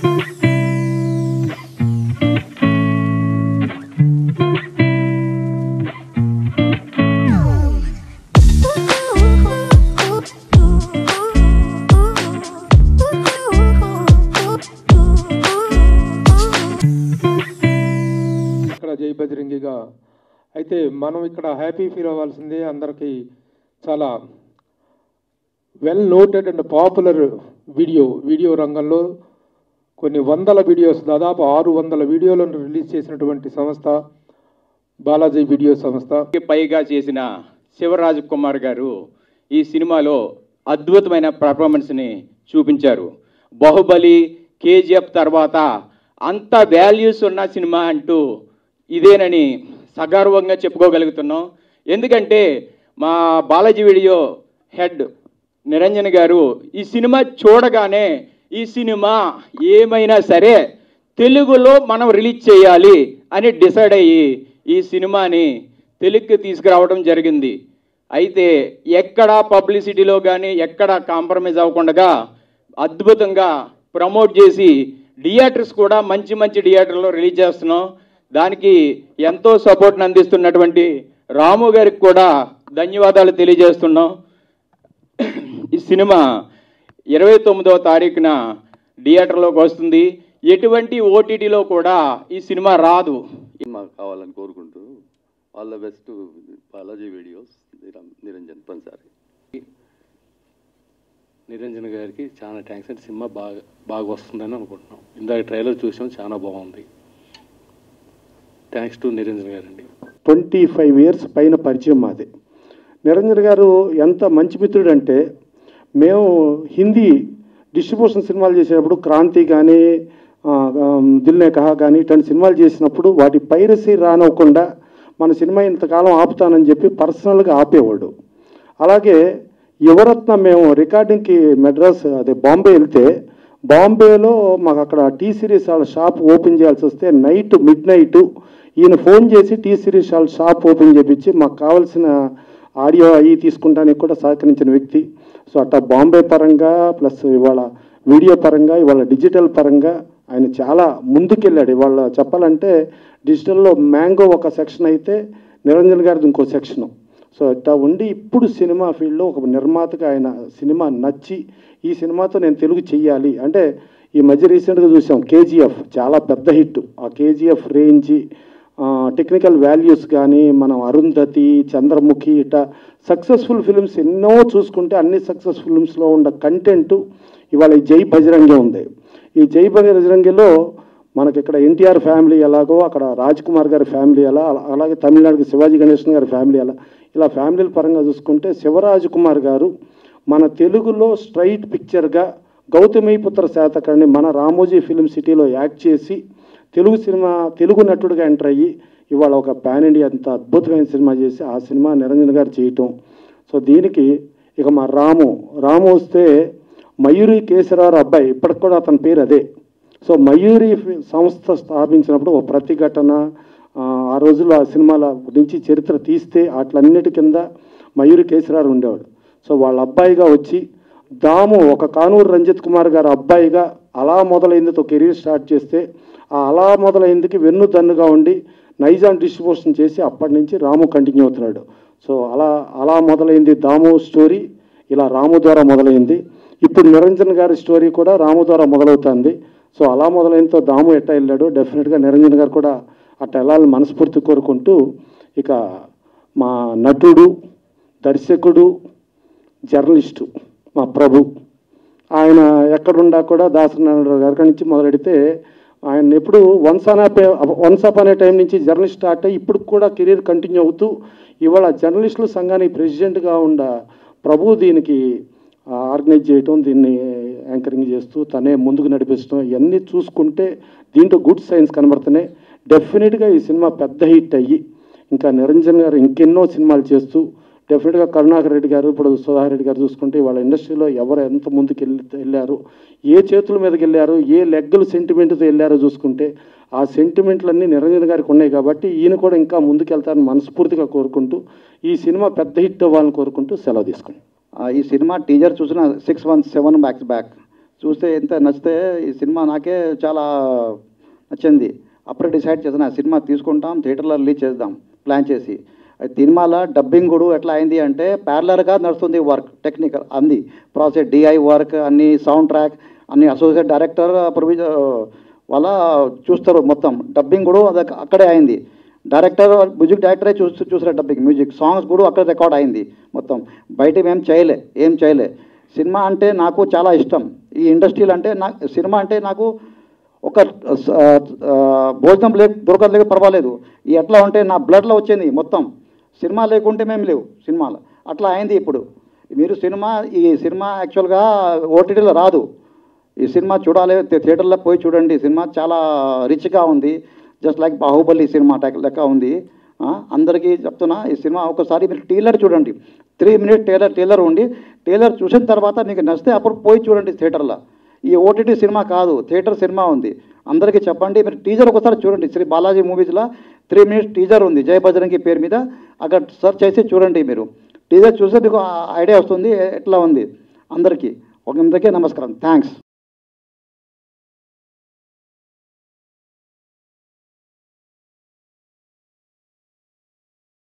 ఇక్కడ జై బజరంగిగా అయితే మనం ఇక్కడ హ్యాపీ ఫీల్ అవ్వాల్సిందే అందరికీ చాలా well noted and popular video video రంగంలో కొన్ని వందల వీడియోస్ దాదాపు ఆరు వందల వీడియోలను రిలీజ్ చేసినటువంటి సంస్థ బాలాజీ వీడియో సంస్థ కి పైగా చేసిన శివరాజ్ కుమార్ గారు ఈ సినిమాలో అద్భుతమైన పర్ఫార్మెన్స్ని చూపించారు బాహుబలి కేజీఎఫ్ తర్వాత అంత వాల్యూస్ ఉన్న సినిమా అంటూ ఇదేనని సగర్వంగా చెప్పుకోగలుగుతున్నాం ఎందుకంటే మా బాలాజీ వీడియో హెడ్ నిరంజన్ గారు ఈ సినిమా చూడగానే ఈ సినిమా ఏమైనా సరే తెలుగులో మనం రిలీజ్ చేయాలి అని డిసైడ్ అయ్యి ఈ సినిమాని తెలుగుకి తీసుకురావడం జరిగింది అయితే ఎక్కడ పబ్లిసిటీలో కానీ ఎక్కడ కాంప్రమైజ్ అవ్వకుండా అద్భుతంగా ప్రమోట్ చేసి థియేటర్స్ కూడా మంచి మంచి థియేటర్లో రిలీజ్ చేస్తున్నాం దానికి ఎంతో సపోర్ట్ని అందిస్తున్నటువంటి రాము గారికి కూడా ధన్యవాదాలు తెలియజేస్తున్నాం ఈ సినిమా ఇరవై తొమ్మిదవ తారీఖున థియేటర్లోకి వస్తుంది ఎటువంటి ఓటీటీలో కూడా ఈ సినిమా రాదు సినిమా కావాలని కోరుకుంటూ all the best Balaji videos Niranjan Pansari Niranjan garu చాలా థ్యాంక్స్ అంటే సినిమా బాగా బాగా వస్తుందని అనుకుంటున్నాం ఇందాక ట్రైలర్ చూసాం చాలా బాగుంది థ్యాంక్స్ టు నిరంజన్ గారండి ట్వంటీ ఫైవ్ ఇయర్స్ పైన పరిచయం మాది నిరంజన్ గారు ఎంత మంచి మిత్రుడు అంటే మేము హిందీ డిస్ట్రిబ్యూషన్ సినిమాలు చేసేటప్పుడు క్రాంతి కానీ ఆ, ఆ, దిల్ నే కహా కానీ ఇట్లాంటి సినిమాలు చేసినప్పుడు వాటి పైరసీ రానివ్వకుండా మన సినిమా ఇంతకాలం ఆపుతానని చెప్పి పర్సనల్గా ఆపేవాడు అలాగే యువరత్న మేము రికార్డింగ్కి మెడ్రాస్ అదే బాంబే వెళ్తే బాంబేలో మాకు అక్కడ టీ సిరీస్ వాళ్ళ షాప్ ఓపెన్ చేయాల్సి వస్తే నైట్ మిడ్ నైట్ ఈయన ఫోన్ చేసి టీ సిరీస్ వాళ్ళ షాప్ ఓపెన్ చేపించి మాకు కావాల్సిన ఆడియో అవి తీసుకుంటానికి కూడా సహకరించిన వ్యక్తి సో అట్లా బాంబే పరంగా ప్లస్ ఇవాళ వీడియో పరంగా ఇవాళ డిజిటల్ పరంగా ఆయన చాలా ముందుకెళ్ళాడు ఇవాళ చెప్పాలంటే డిజిటల్లో మ్యాంగో ఒక సెక్షన్ అయితే నిరంజన్ గారిది ఇంకో సెక్షను సో ఇట్లా ఉండి ఇప్పుడు సినిమా ఫీల్డ్లో ఒక నిర్మాతగా ఆయన సినిమా నచ్చి ఈ సినిమాతో నేను తెలుగు చెయ్యాలి అంటే ఈ మధ్య రీసెంట్గా చూసాం కేజీఎఫ్ చాలా పెద్ద హిట్ ఆ కేజీఎఫ్ రేంజ్ టెక్నికల్ వాల్యూస్ కానీ మనం అరుంధతి చంద్రముఖి ఇట సక్సెస్ఫుల్ ఫిల్మ్స్ ఎన్నో చూసుకుంటే అన్ని సక్సెస్ ఫిల్మ్స్లో ఉన్న కంటెంట్ ఇవాళ ఈ జై బజరంగి ఉంది ఈ జై బజరంగిలో మనకి ఇక్కడ ఎన్టీఆర్ ఫ్యామిలీ ఎలాగో అక్కడ రాజ్ కుమార్ గారి ఫ్యామిలీ ఎలా అలా- అలాగే తమిళనాడుకి శివాజీ గణేశన్ గారి ఫ్యామిలీ ఎలా ఇలా ఫ్యామిలీల పరంగా చూసుకుంటే శివరాజ్ కుమార్ గారు మన తెలుగులో స్ట్రైట్ పిక్చర్గా గౌతమిపుత్ర శాతకర్ణి మన రామోజీ ఫిలిం సిటీలో యాక్ట్ చేసి తెలుగు సినిమా తెలుగు నటుడిగా ఎంటర్ అయ్యి ఇవాళ ఒక పాన్ ఇండియా అంత అద్భుతమైన సినిమా చేసి ఆ సినిమా నిరంజన్ గారు చేయటం సో దీనికి ఇక మా రాము రాము వస్తే మయూరి కేసరావు అబ్బాయి ఇప్పటికి కూడా అతని పేరు అదే సో మయూరి ఫి- సంస్థ స్థాపించినప్పుడు ఒక ప్రతిఘటన ఆ, ఆ రోజుల్లో ఆ సినిమాల గురించి చరిత్ర తీస్తే వాటిలన్నిటి కింద మయూరి కేసరారు ఉండేవాడు సో వాళ్ళ అబ్బాయిగా వచ్చి దాము ఒక కానూరు రంజిత్ కుమార్ గారి అబ్బాయిగా అలా మొదలైందితో కెరీర్ స్టార్ట్ చేస్తే ఆ అలా మొదలైందికి వెన్ను దన్నుగా ఉండి నైజాన్ డిస్ట్రిబ్యూషన్ చేసి అప్పటి నుంచి రాము కంటిన్యూ అవుతున్నాడు సో అలా అలా మొదలైంది దాము స్టోరీ ఇలా రాము ద్వారా మొదలైంది ఇప్పుడు నిరంజన్ గారి స్టోరీ కూడా రాము ద్వారా మొదలవుతుంది సో అలా మొదలైనతో దాము ఎట్టా వెళ్ళాడు డెఫినెట్గా నిరంజన్ గారు కూడా అట్లా వెళ్ళాలని మనస్ఫూర్తి కోరుకుంటూ ఇక మా నటుడు దర్శకుడు జర్నలిస్టు మా ప్రభు ఆయన ఎక్కడుండా కూడా దాసనారాయణరావు గారి కాడి నుంచి మొదలెడితే ఆయన ఎప్పుడు వన్స్ అన్ వన్స్ అప్ అనే టైం నుంచి జర్నలిస్ట్ స్టార్ట్ అయ్యి ఇప్పుడు కూడా కెరీర్ కంటిన్యూ అవుతూ ఇవాళ జర్నలిస్టుల సంఘానికి ప్రెసిడెంట్గా ఉండ ప్రభు దీనికి ఆర్గనైజ్ చేయటం దీన్ని యాంకరింగ్ చేస్తూ తనే ముందుకు నడిపించడం ఇవన్నీ చూసుకుంటే దీంట్లో గుడ్ సైన్స్ కనబడుతున్నాయి డెఫినెట్గా ఈ సినిమా పెద్ద హిట్ అయ్యి ఇంకా నిరంజన్ గారు ఇంకెన్నో సినిమాలు చేస్తూ డెఫినెట్గా కరుణాకర్ రెడ్డి గారు ఇప్పుడు సుధాకర్ రెడ్డి గారు చూసుకుంటే వాళ్ళ ఇండస్ట్రీలో ఎవరు ఎంత ముందుకు వెళ్ళి వెళ్ళారు ఏ చేతుల మీదకి వెళ్ళారు ఏ లెగ్గలు సెంటిమెంట్తో వెళ్ళారో చూసుకుంటే ఆ సెంటిమెంట్లన్నీ నిరంజన్ గారికి ఉన్నాయి కాబట్టి ఈయన కూడా ఇంకా ముందుకెళ్తారని మనస్ఫూర్తిగా కోరుకుంటూ ఈ సినిమా పెద్ద హిట్ అవ్వాలని కోరుకుంటూ సెలవు తీసుకుంటాం ఆ, ఈ సినిమా టీజర్ చూసిన six one seven backs back చూస్తే ఎంత నచ్చితే ఈ సినిమా నాకే చాలా నచ్చింది అప్పుడే డిసైడ్ చేసిన ఆ సినిమా తీసుకుంటాం థియేటర్లో రిలీజ్ చేద్దాం ప్లాన్ చేసి అది సినిమాలో డబ్బింగ్ కూడా ఎట్లా అయింది అంటే ప్యారలర్గా నడుస్తుంది వర్క్ టెక్నికల్ అంది ప్రాసెస్ డిఐ వర్క్ అన్ని సౌండ్ ట్రాక్ అన్ని అసోసియేట్ డైరెక్టర్ ప్రొవిజ వాళ్ళ చూస్తారు మొత్తం డబ్బింగ్ కూడా అది అక్కడే అయింది డైరెక్టర్ మ్యూజిక్ డైరెక్టరే చూసి చూసారు డబ్బింగ్ మ్యూజిక్ సాంగ్స్ కూడా అక్కడ రికార్డ్ అయింది మొత్తం బయట ఏం చేయలే ఏం చేయలే సినిమా అంటే నాకు చాలా ఇష్టం ఈ ఇండస్ట్రీలో అంటే నా సినిమా అంటే నాకు ఒక స- ఆ, భోజనం లే దొరకలేక పర్వాలేదు ఈ ఎట్లా ఉంటే నా బ్లడ్లో వచ్చింది మొత్తం సినిమా లేకుంటే మేము లేవు సినిమాలో అట్లా అయింది ఇప్పుడు మీరు సినిమా ఈ సినిమా యాక్చువల్గా ఓటీటీలో రాదు ఈ సినిమా చూడాలి థి- థియేటర్లో పోయి చూడండి సినిమా చాలా రిచ్గా ఉంది just like Baahubali cinema type లెక్క ఉంది ఆ, అందరికీ చెప్తున్నా ఈ సినిమా ఒకసారి మీరు టీలర్ చూడండి త్రీ మినిట్ టైలర్ టైలర్ ఉండి టైలర్ చూసిన తర్వాత మీకు నచ్చితే అప్పుడు పోయి చూడండి థియేటర్లో ఈ ఓటీటీ సినిమా కాదు థియేటర్ సినిమా ఉంది అందరికీ చెప్పండి మీరు టీజర్ ఒకసారి చూడండి శ్రీ బాలాజీ మూవీస్లో త్రీ మినిట్స్ టీజర్ ఉంది జయ బజరంగి పేరు మీద అక్కడ సెర్చ్ చేసి చూడండి మీరు టీజర్ చూస్తే మీకు ఐడియా వస్తుంది ఎట్లా ఉంది అందరికీ ఒక అందరికీ నమస్కారం థ్యాంక్స్